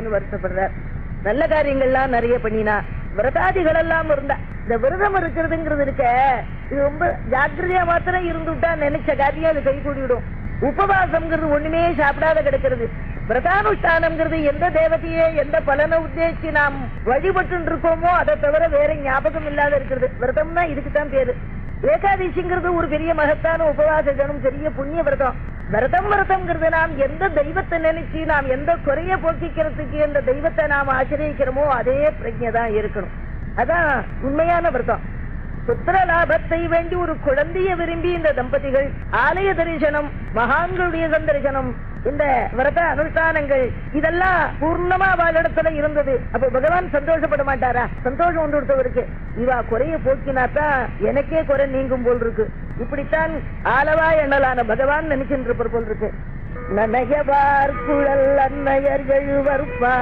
இல்லையேன்னு வருத்தப்படுறார் நல்ல காரியங்கள்லாம் நிறைய பண்ணினா விரதாதிகள் எல்லாம் இருந்தா இந்த விரதம் இருக்கிறதுங்கிறது இருக்க இது ரொம்ப ஜாக்கிரதையா மாத்திரம் இருந்துட்டா நினைச்ச காரியம் அது கை கூடிவிடும் உபவாசம்ங்கிறது ஒண்ணுமே சாப்பிடாத கிடக்கிறது விரதானுஷ்டானம்ங்கிறது எந்த தேவதையே எந்த பலனை உத்தேசிச்சு நாம் வழிபட்டு இருக்கோமோ அதை தவிர வேற ஞாபகம் இல்லாத இருக்கிறது விரதம்னா இதுக்கு தான் பேரு ஏகாதசிங்கிறது ஒரு பெரிய மகத்தான உபவாச ஜனம் பெரிய புண்ணிய விரதம் விரதம் விரதம்ங்கிறது நாம் எந்த தெய்வத்தை நினைச்சு நாம் எந்த குறைய போக்கிக்கிறதுக்கு எந்த தெய்வத்தை நாம் ஆசிரியக்கிறோமோ அதே பிரஜை தான் இருக்கணும் அதான் உண்மையான விரதம் புத்திர லாபத்தை வேண்டி ஒரு குழந்தைய விரும்பி இந்த தம்பதிகள் ஆலய தரிசனம் மகான்களுடைய சந்தரிசனம் இந்த விரத அனுஷ்டானங்கள் இதெல்லாம் பூர்ணமா அவளிடத்துல இருந்தது அப்ப பகவான் சந்தோஷப்பட மாட்டாரா சந்தோஷம் ஒன்று கொடுத்தவருக்கு இவா குறைய போக்கினாத்தான் எனக்கே குறை நீங்கும் போல் இருக்கு இப்படித்தான் ஆலவா எண்ணலான பகவான் நினைச்சுட்டு இருப்பார் போல் இருக்கு நனையவார் குழல் அன்னையர் எழுவர்பா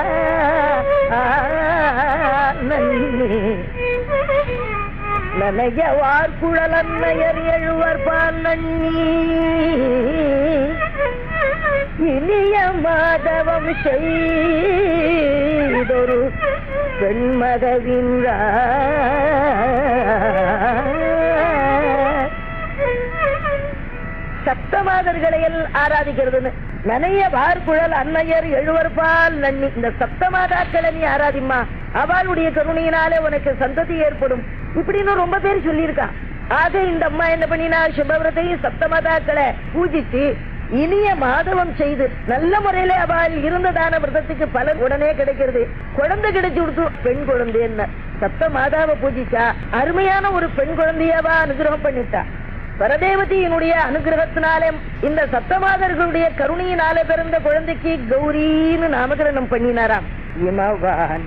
நனையவார் குழல் அன்னையர் எழுவர்பான் நன்னி இனிய மாதவம் செய்தொரு பெண்மகவின்றா சப்தமாதர்களையில் ஆராதிக்கிறதுன்னு நனைய வார்குழல் அன்னையர் எழுவர்பால் நன்னி இந்த சப்தமாதாக்களை நீ ஆராதிம்மா அவளுடைய கருணையினாலே உனக்கு சந்ததி ஏற்படும் இப்படின்னு ரொம்ப பேர் சொல்லியிருக்கா ஆக இந்த அம்மா என்ன பண்ணினார் சுபவிரத்தையும் சப்தமாதாக்களை பூஜிச்சு இனிய மாதவம் செய்து நல்ல முறையில அவள் இருந்ததான விரதத்துக்கு பலன் உடனே கிடைக்கிறது குழந்தை கிடைச்சு கொடுத்து பெண் குழந்தை என்ன சப்த மாதாவை பூஜிச்சா அருமையான ஒரு பெண் குழந்தையவா அனுகிரகம் பண்ணிட்டா பரதேவதியினுடைய அனுகிரகத்தினாலே இந்த சப்தமாதர்களுடைய கருணையினாலே பிறந்த குழந்தைக்கு கௌரின்னு நாமகரணம் பண்ணினாராம் இமவான்